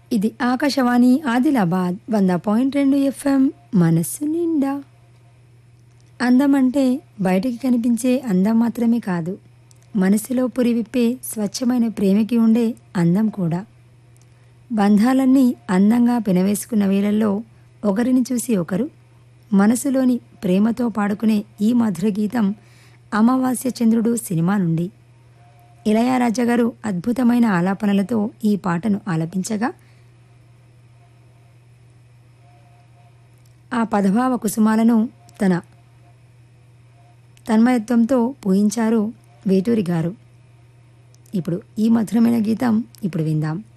ఇది ఆకాశవాణి ఆదిలాబాద్ వంద పాయింట్ రెండు ఎఫ్ఎం మనస్సు నిండా అందం అంటే బయటికి కనిపించే అందం మాత్రమే కాదు మనసులో పురి విప్పే స్వచ్ఛమైన ప్రేమకి ఉండే అందం కూడా బంధాలన్నీ అందంగా పెనవేసుకున్న వేళల్లో ఒకరిని చూసి ఒకరు మనసులోని ప్రేమతో పాడుకునే ఈ మధుర గీతం అమావాస్య చంద్రుడు సినిమా నుండి ఇళయరాజా గారు అద్భుతమైన ఆలాపనలతో ఈ పాటను ఆలపించగా ఆ పదభావ కుసుమాలను తన తన్మయత్వంతో పూయించారు వేటూరి గారు ఇప్పుడు ఈ మధురమైన గీతం ఇప్పుడు విందాం